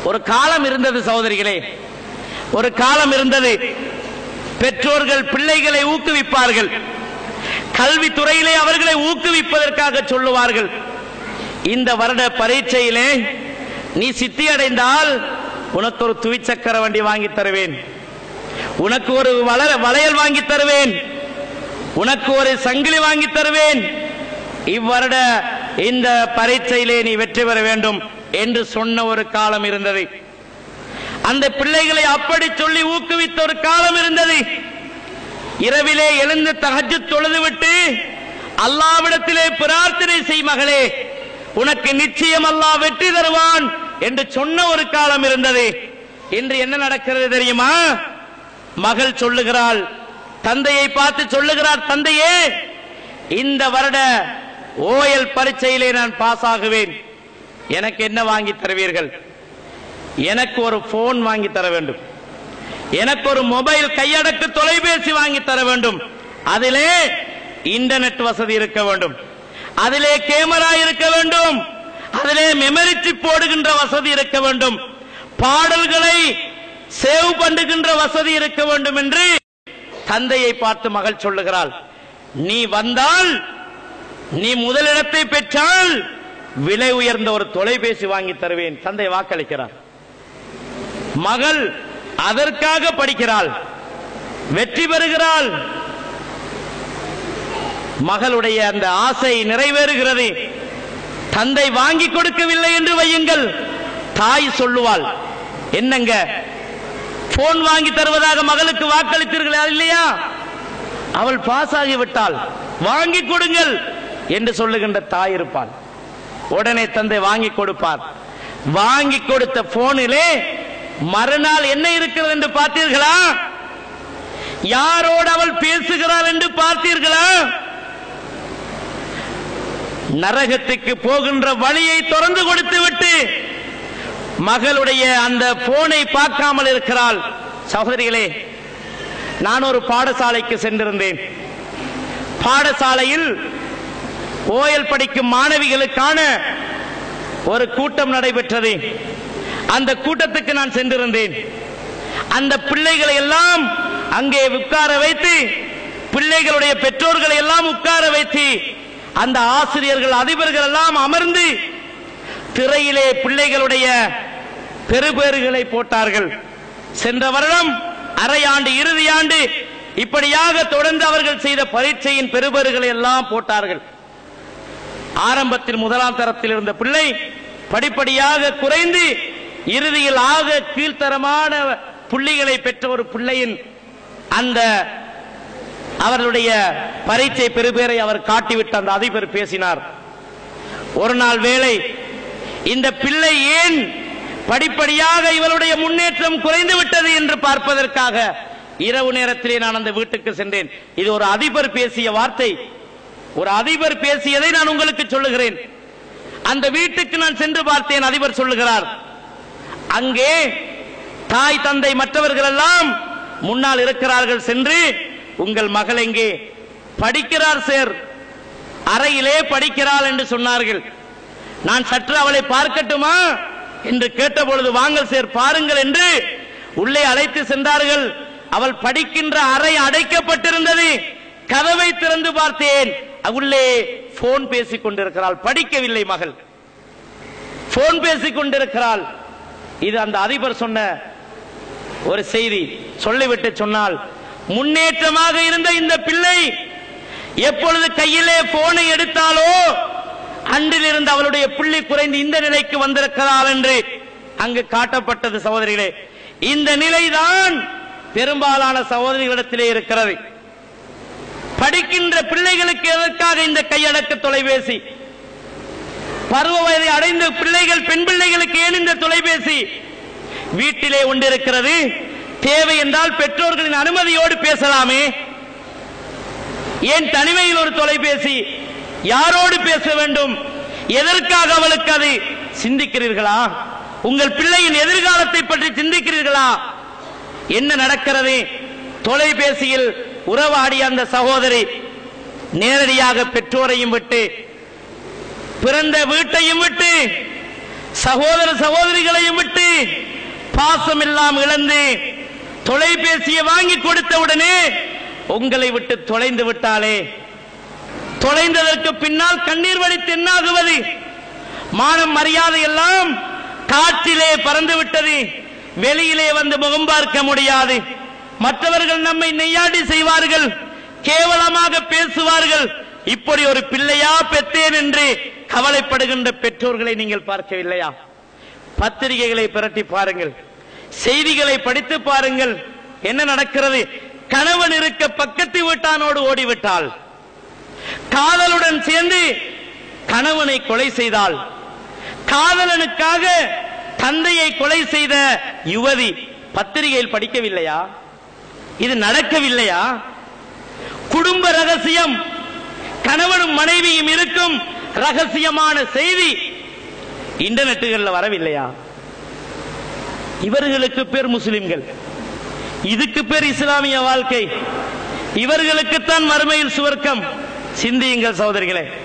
ஒரு காலம் இருந்தது சகோதரிகளே ஒரு காலம் இருந்தது பெற்றோர்கள் பிள்ளைகளை ஊக்குவிப்பார்கள் கல்வித்துறையிலே அவர்களை ஊக்குவிப்பதற்காக சொல்லுவார்கள் இந்த வருட பரீட்சையிலே நீ சித்தி அடைந்தால் உனக்கு ஒரு துவிச்சக்கர வண்டி வாங்கி தருவேன் உனக்கு ஒரு வளர வளையல் வாங்கி தருவேன் உனக்கு ஒரு சங்கிலி வாங்கி தருவேன் இவ்வருட இந்த பரீட்சையிலே நீ வெற்றி பெற வேண்டும் என்று சொன்ன ஒரு காலம் இருந்தது அந்த பிள்ளைகளை அப்படி சொல்லி ஊக்குவித்த ஒரு காலம் இருந்தது இரவிலே எழுந்து தகஜு தொழுதுவிட்டு அல்லாவிடத்திலே பிரார்த்தனை செய் மகளே உனக்கு நிச்சயம் அல்லாஹ் வெற்றி தருவான் என்று சொன்ன ஒரு காலம் இருந்தது இன்று என்ன நடக்கிறது தெரியுமா மகள் சொல்லுகிறாள் தந்தையை பார்த்து சொல்லுகிறார் தந்தையே இந்த வருட ஓயல் பரீட்சையிலே நான் பாஸ் ஆகுவேன் எனக்கு என்ன வாங்கி தருவீர்கள் எனக்கு ஒரு போன் வாங்கி தர வேண்டும் எனக்கு ஒரு மொபைல் கையடக்கு தொலைபேசி வாங்கி தர வேண்டும் அதிலே இன்டர்நெட் வசதி இருக்க வேண்டும் அதிலே கேமரா இருக்க வேண்டும் அதிலே மெமரி சிப் போடுகின்ற வசதி இருக்க வேண்டும் பாடல்களை சேவ் பண்ணுகின்ற வசதி இருக்க வேண்டும் என்று தந்தையை பார்த்து மகள் சொல்லுகிறாள் நீ வந்தால் நீ முதலிடத்தை பெற்றால் விலை உயர்ந்த ஒரு தொலைபேசி வாங்கி தருவேன் தந்தை வாக்களிக்கிறார் மகள் அதற்காக படிக்கிறாள் வெற்றி பெறுகிறாள் மகளுடைய அந்த ஆசை நிறைவேறுகிறது தந்தை வாங்கி கொடுக்கவில்லை என்று வையுங்கள் தாய் சொல்லுவாள் என்னங்க போன் வாங்கி தருவதாக மகளுக்கு வாக்களித்தீர்களா இல்லையா அவள் பாஸ் ஆகிவிட்டாள் வாங்கி கொடுங்கள் என்று சொல்லுகின்ற தாய் இருப்பாள் உடனே தந்தை வாங்கி கொடுப்பார் வாங்கி கொடுத்த போனிலே மறுநாள் என்ன இருக்கிறது என்று பார்த்தீர்களா யாரோடு அவள் பேசுகிறாள் என்று பார்த்தீர்களா நரகத்துக்கு போகின்ற வழியை திறந்து கொடுத்து விட்டு மகளுடைய அந்த போனை பார்க்காமல் இருக்கிறாள் சகோதரிகளே நான் ஒரு பாடசாலைக்கு சென்றிருந்தேன் பாடசாலையில் ஓயல் படிக்கும் மாணவிகளுக்கான ஒரு கூட்டம் நடைபெற்றது அந்த கூட்டத்துக்கு நான் சென்றிருந்தேன் அந்த பிள்ளைகளை எல்லாம் அங்கே உட்கார வைத்து பிள்ளைகளுடைய பெற்றோர்களை எல்லாம் உட்கார வைத்து அந்த ஆசிரியர்கள் அதிபர்கள் எல்லாம் அமர்ந்து திரையிலே பிள்ளைகளுடைய பெறுபேறுகளை போட்டார்கள் சென்ற வருடம் அரையாண்டு இறுதி ஆண்டு இப்படியாக தொடர்ந்து அவர்கள் செய்த பரீட்சையின் பெறுபேறுகளை எல்லாம் போட்டார்கள் ஆரம்பத்தில் முதலாம் தரத்தில் இருந்த பிள்ளை படிப்படியாக குறைந்து இறுதியில் ஆக கீழ்த்தரமான புள்ளிகளை பெற்ற ஒரு பிள்ளையின் அந்த அவர்களுடைய பரீட்சை பெறுபேரை அவர் காட்டிவிட்டு அந்த அதிபர் பேசினார் ஒரு நாள் வேளை இந்த பிள்ளை ஏன் படிப்படியாக இவளுடைய முன்னேற்றம் குறைந்து விட்டது என்று பார்ப்பதற்காக இரவு நேரத்திலே நான் அந்த வீட்டுக்கு சென்றேன் இது ஒரு அதிபர் பேசிய வார்த்தை ஒரு அதிபர் பேசியதை நான் உங்களுக்கு சொல்லுகிறேன் அந்த வீட்டுக்கு நான் சென்று பார்த்தேன் அதிபர் சொல்லுகிறார் அங்கே தாய் தந்தை மற்றவர்கள் எல்லாம் முன்னால் இருக்கிறார்கள் சென்று உங்கள் மகள் எங்கே படிக்கிறார் சார் அறையிலே படிக்கிறாள் என்று சொன்னார்கள் நான் சற்று அவளை பார்க்கட்டுமா என்று கேட்டபொழுது வாங்கள் சார் பாருங்கள் என்று உள்ளே அழைத்து சென்றார்கள் அவள் படிக்கின்ற அறை அடைக்கப்பட்டிருந்தது கதவை திறந்து பார்த்தேன் உள்ளே போன் பேசிக் கொண்டிருக்கிறாள் படிக்கவில்லை மகள் போன் பேசிக் கொண்டிருக்கிறாள் இது அந்த அதிபர் சொன்ன ஒரு செய்தி சொல்லிவிட்டு சொன்னால் முன்னேற்றமாக இருந்த இந்த பிள்ளை எப்பொழுது கையிலே போனை எடுத்தாலோ அன்றிலிருந்து அவளுடைய புள்ளி குறைந்து இந்த நிலைக்கு வந்திருக்கிறாள் என்று அங்கு காட்டப்பட்டது சகோதரிகளே இந்த நிலைதான் பெரும்பாலான சகோதரிகளிடத்திலே இருக்கிறது படிக்கின்ற பிள்ளைகளுக்கு எதற்காக இந்த கையடக்க தொலைபேசி பருவ வயதை அடைந்த பிள்ளைகள் பெண் பிள்ளைகளுக்கு ஏன் இந்த தொலைபேசி வீட்டிலே ஒன்றிருக்கிறது தேவை என்றால் பெற்றோர்களின் அனுமதியோடு பேசலாமே ஏன் தனிமையில் ஒரு தொலைபேசி யாரோடு பேச வேண்டும் எதற்காக அவளுக்கு அது சிந்திக்கிறீர்களா உங்கள் பிள்ளையின் எதிர்காலத்தை பற்றி சிந்திக்கிறீர்களா என்ன நடக்கிறது தொலைபேசியில் உறவாடிய அந்த சகோதரி நேரடியாக பெற்றோரையும் விட்டு பிறந்த வீட்டையும் விட்டு சகோதர சகோதரிகளையும் விட்டு பாசம் எல்லாம் இழந்து தொலைபேசியை வாங்கி கொடுத்த உடனே உங்களை விட்டு தொலைந்து விட்டாலே தொலைந்ததற்கு பின்னால் கண்ணீர் வடித்து என்னாகுவது மானம் மரியாதை எல்லாம் காற்றிலே பறந்து விட்டது வெளியிலே வந்து முகம் பார்க்க முடியாது மற்றவர்கள் நம்மை நெய்யாடி செய்வார்கள் கேவலமாக பேசுவார்கள் இப்படி ஒரு பிள்ளையா பெற்றேன் என்று கவலைப்படுகின்ற பெற்றோர்களை நீங்கள் பார்க்கவில்லையா பத்திரிகைகளை பிரட்டி பாருங்கள் செய்திகளை படித்து பாருங்கள் என்ன நடக்கிறது கணவன் இருக்க பக்கத்து வீட்டானோடு ஓடிவிட்டாள் காதலுடன் சேர்ந்து கணவனை கொலை செய்தாள் காதலனுக்காக தந்தையை கொலை செய்த யுவதி பத்திரிகையில் படிக்கவில்லையா இது நடக்கவில்லையா குடும்ப ரகசியம் கணவனும் மனைவியும் இருக்கும் ரகசியமான செய்தி இன்டர்நெட்டுகள்ல வரவில்லையா இவர்களுக்கு பேர் முஸ்லிம்கள் இதுக்கு பேர் இஸ்லாமிய வாழ்க்கை இவர்களுக்குத்தான் மறுமையில் சுவர்க்கம் சிந்தியுங்கள் சகோதரிகளே